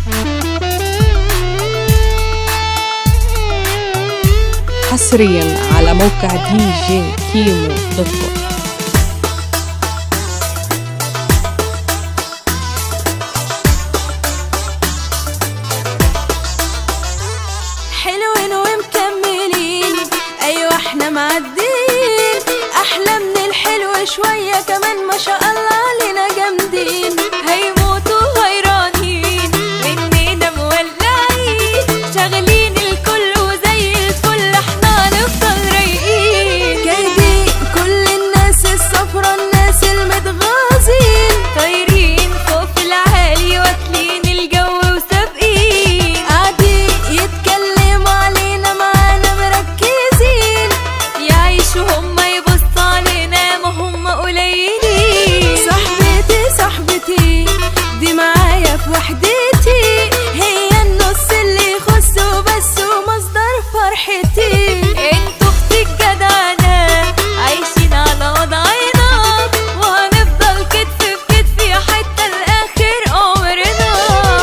حصريا على موقع دي جي كيمو دوت كوم حلوين ومكملين ايوه احنا معدين احلى من الحلو شويه كمان ما شاء الله علينا جامدين هيموتوا غيرانين مننا مولعين شاغلين الكل وزي الفل احنا هنفضل رايقين جايبين كل الناس الصفرا الناس المتغاظين طايرين فوق في العالي واكلين الجو وسابقين قاعدين يتكلموا علينا معانا مركزين يعيشوا هما يبصوا علينا ما هما قليلين صاحبتي صاحبتي دي معايا في وحدتي هي النص اللي يخصه بس ومصدر فرحتي انتوا اختي الجدعانة عايشين على وضعنا وهنفضل كتف في كتف حتى لاخر عمرنا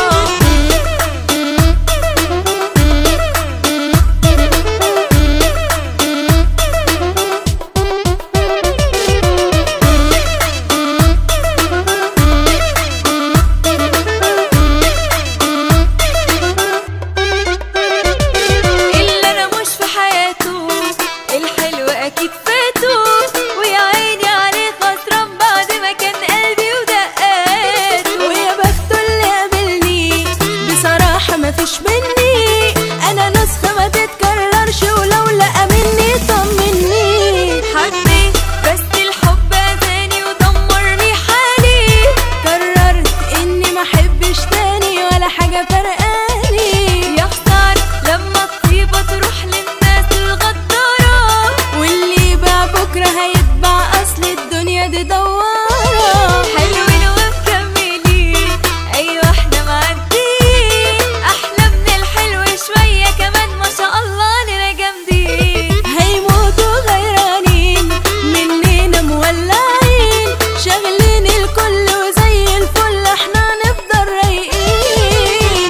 اللي انا مش في حياته الحلو اكيد فاته ويا عيني عليه خسران بعد ما كان قلبي ودقاته ويا بخته اللي قابلني بصراحة ما فيش مني انا نسخة ما تتكررش ولو لقى مني طمني حبيت بس الحب اذاني ودمرني حالي قررت اني ما احبش تاني ولا حاجة فرقاني يا خسارة لما الطيبة تروح للناس الغدارة واللي يباع بكرة هيتباع اصل الدنيا دي دوارة حلوين ومكملين ايوه احنا معدين احلى من الحلو شوية كمان ما شاء الله علينا جامدين هيموتوا غيرانين مننا مولعين شاغلين الكل وزي الفل احنا نفضل رايقين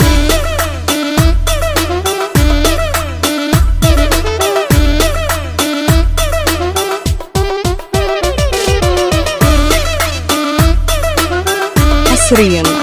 حصريا